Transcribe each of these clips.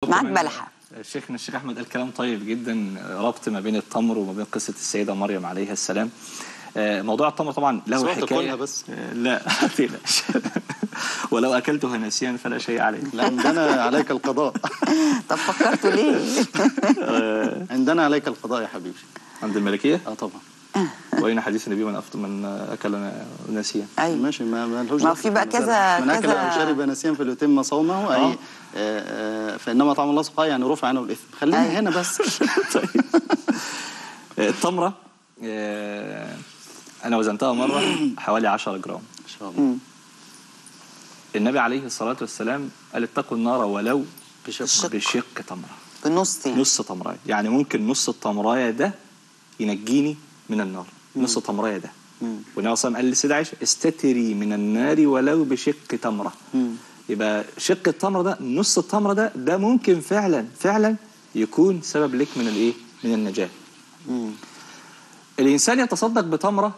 معاك وكمان بلحة. شيخنا الشيخ احمد قال كلام طيب جدا ربط ما بين التمر وما بين قصه السيده مريم عليها السلام آه، موضوع التمر طبعا له سواء حكايه تاكلها بس. آه، لا ما تقلقش ولو اكلتها ناسيا فلا شيء عليه لا عندنا عليك القضاء طب فكرتوا ليه؟ عندنا عليك القضاء يا حبيبي عند الملكيه اه طبعا واين حديث النبي من افضل من اكل ناسيا ايوه ماشي ما ما لهوش ما دخل في بقى المسألة. كذا- من اكل كذا- او شرب ناسيا فليتم صومه اي آه. آه، آه، فانما طعم الله سبحانه يعني رفع عنه الاثم خلينا أيوة. هنا بس طيب آه، التمره آه، انا وزنتها مره حوالي 10 جرام ان شاء الله النبي عليه الصلاه والسلام قال اتقوا النار ولو بشق. بشق تمره بنص يعني نص تمرايه يعني ممكن نص التمرايه ده ينجيني من النار نص تمرايه ده مم. والنبي صلى الله عليه وسلم قال للسيدة عائشة استتري من النار ولو بشق تمرة مم. يبقى شق التمرة ده نص التمرة ده ده ممكن فعلا فعلا يكون سبب لك من الايه من النجاة مم. الإنسان يتصدق بتمرة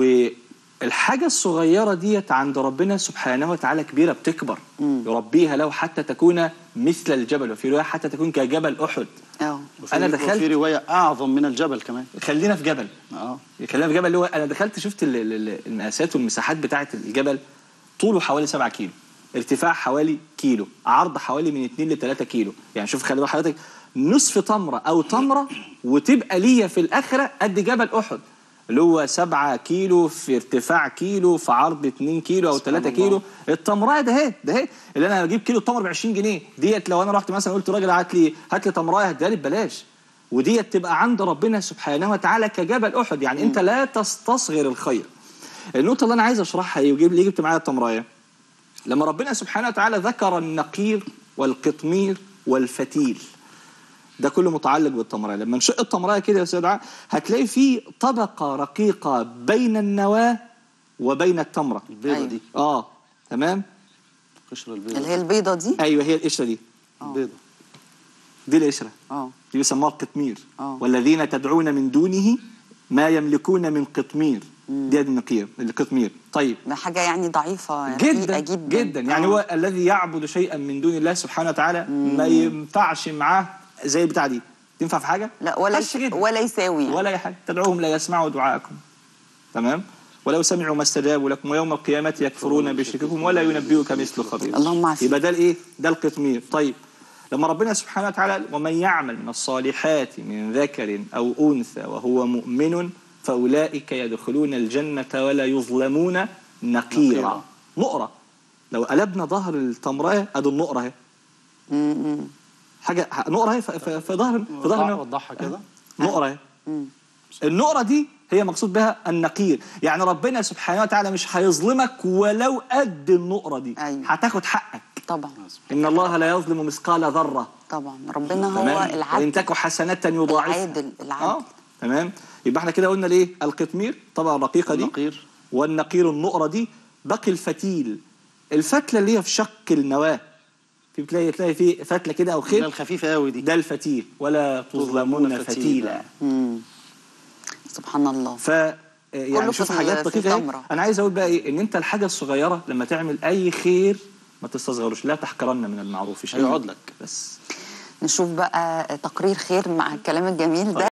والحاجة الصغيرة ديت عند ربنا سبحانه وتعالى كبيرة بتكبر يربيها له حتى تكون مثل الجبل وفي رواية حتى تكون كجبل أحد اه وفي- أنا وفي دخلت روايه اعظم من الجبل كمان خلينا في جبل اه خلينا في جبل اللي هو انا دخلت شفت ال- ال- ال- المقاسات والمساحات بتاعه الجبل طوله حوالي 7 كيلو ارتفاع حوالي كيلو عرض حوالي من 2 ل 3 كيلو يعني شوف خلي بال حضرتك نصف تمره او تمره وتبقى ليا في الاخره قد جبل احد اللي هو 7 كيلو في ارتفاع كيلو في عرض 2 كيلو او 3 الله. كيلو التمرايه ده اهي ده اهي اللي انا بجيب كيلو التمر ب 20 جنيه ديت لو انا رحت مثلا قلت لراجل هات لي هات لي تمرايه هديها لي ببلاش وديت تبقى عند ربنا سبحانه وتعالى كجبل احد يعني انت لا تستصغر الخير النقطه اللي انا عايز اشرحها ايه وجيب ليه جبت معايا التمرايه لما ربنا سبحانه وتعالى ذكر النقير والقطمير والفتيل ده كله متعلق بالتمرايه لما نشق التمرايه كده يا استاذ دعاء هتلاقي في طبقه رقيقه بين النواه وبين التمره البيضه أيوة. دي اه تمام قشر اللي البيضه هي البيضه دي ايوه هي القشره دي البيضه دي القشره اه دي بيسموها القطمير آه. والذين تدعون من دونه ما يملكون من قطمير دي النقير القطمير طيب ده حاجه يعني ضعيفه رقيقة جدا جدا جدا يعني آه. هو الذي يعبد شيئا من دون الله سبحانه وتعالى ما ينفعش معاه زي البتاع دي تنفع في حاجه لا ولا هش يس... جدا. ولا يساوي يعني. ولا اي حاجه تدعوهم لا يسمعوا دعاءكم تمام ولو سمعوا ما استجابوا لكم ويوم القيامة يكفرون بشرككم ولا ينبئك مثل خبير اللهم عافيك. يبقى ده الايه ده القطمير طيب لما ربنا سبحانه وتعالى ومن يعمل من الصالحات من ذكر او انثى وهو مؤمن فاولئك يدخلون الجنة ولا يظلمون نقيرا نقيرا. نقرة لو قلبنا ظهر التمرايه ادي النقرة اهي م- م. حاجه نقرة اهي في في- في ظهر في ظهر وضح- وضحها كده نقرة اهي النقرة دي هي مقصود بها النقير يعني ربنا سبحانه وتعالى مش هيظلمك ولو قد النقرة دي أيوة. هتاخد حقك طبعا إن الله لا يظلم مثقال ذرة طبعا ربنا هو تمام وإن العدل تك حسنة يضاعفها العادل العدل اه تمام يبقى احنا كده قلنا ليه القطمير طبعا الرقيقة دي النقير والنقير النقرة دي باقي الفتيل الفتلة اللي هي في شق النواة في بتلاقي تلاقي في فتلة كده أو ده خيط الخفيفه قوي دي ده الفتيل ولا تظلمون تظلمون فتيلا فتيلا. مم. سبحان الله ف يعني كله شوف في- حاجات في دقيقه اهي. تمرة. انا عايز اقول بقى ايه ان انت الحاجه الصغيره لما تعمل اي خير ما تستصغروش لا تحقرن من المعروف شيئا هيقعد لك بس نشوف بقى تقرير خير مع الكلام الجميل ده